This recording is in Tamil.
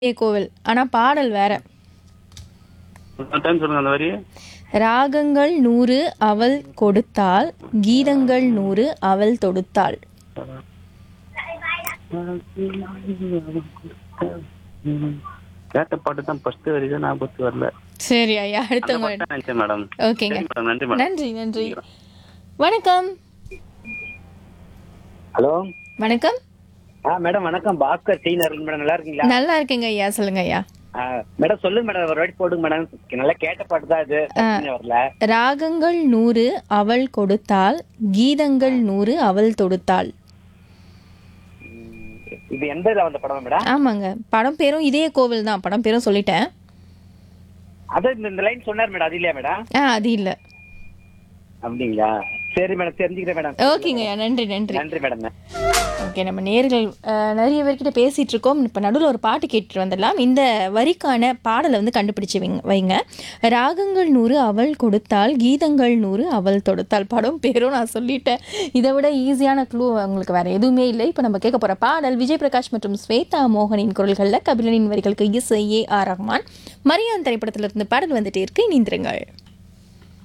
இதே கோவில் ஆனா பாடல் வேற டைம் சொல்லுங்க அந்த வரி ராகங்கள் நூறு அவள் கொடுத்தாள் கீதங்கள் நூறு அவள் தொடுத்தாள் கேட்ட பாட்டு தான் ஃபர்ஸ்ட் வரி தான் ஞாபகத்துக்கு வரல சரி ஐயா அந்த அடுத்தவங்க பாட்டு தான் நினைச்சேன் மேடம் ஓகேங்க சரி மேடம் நன்றி மேடம் நன்றி நன்றி வணக்கம் ஹலோ வணக்கம் ஆ மேடம் வணக்கம் பாஸ்கர் டி நரன் மேடம் நல்லா இருக்கீங்களா நல்லா இருக்கேங்க ஐயா சொல்லுங்க ஐயா ஆ, மேடம் சொல்லுங்க மேடம் ஒரு வாட்டி போடுங்க மேடம் நல்லா கேட்ட பாட்டு தான் இது பிரச்சனை வரல ராகங்கள் நூறு அவள் கொடுத்தாள் கீதங்கள் நூறு அவள் தொடுத்தாள் இது எந்த இதுல வந்த படம் மேடம் ஆமாங்க படம் பேரும் இதே கோவில் தான் படம் பேரும் சொல்லிட்டேன் அதான் இந்த- இந்த லைன் சொன்னார் மேடம் அது இல்லையா மேடம் ஆ அது இல்லை அப்படிங்களா சரி மேடம் தெரிஞ்சுக்கிறேன் மேடம் ஓகேங்க ஐயா நன்றி நன்றி நன்றி மேடம் ஓகே நம்ம நேர்கள் அஹ், நிறைய பேர்கிட்ட பேசிட்டு இருக்கோம் இப்போ நடுவில் ஒரு பாட்டு கேட்டுட்டு வந்துடலாம் இந்த வரிக்கான பாடலை வந்து கண்டுபிடிச்சு வைங்க வைங்க ராகங்கள் நூறு அவள் கொடுத்தாள் கீதங்கள் நூறு அவள் தொடுத்தாள் படம் பேரும் நான் சொல்லிட்டேன் இதை விட ஈஸியான க்ளூ உங்களுக்கு வேற எதுவுமே இல்லை இப்போ நம்ம கேட்க போகிற பாடல் விஜய் பிரகாஷ் மற்றும் ஸ்வேதா மோகனின் குரல்களில் கபிலனின் வரிகளுக்கு இசை ஏ ஆர் ரஹ்மான் மரியான் திரைப்படத்திலிருந்து பாடல் வந்துட்டே இருக்கு இணைந்திருங்கள்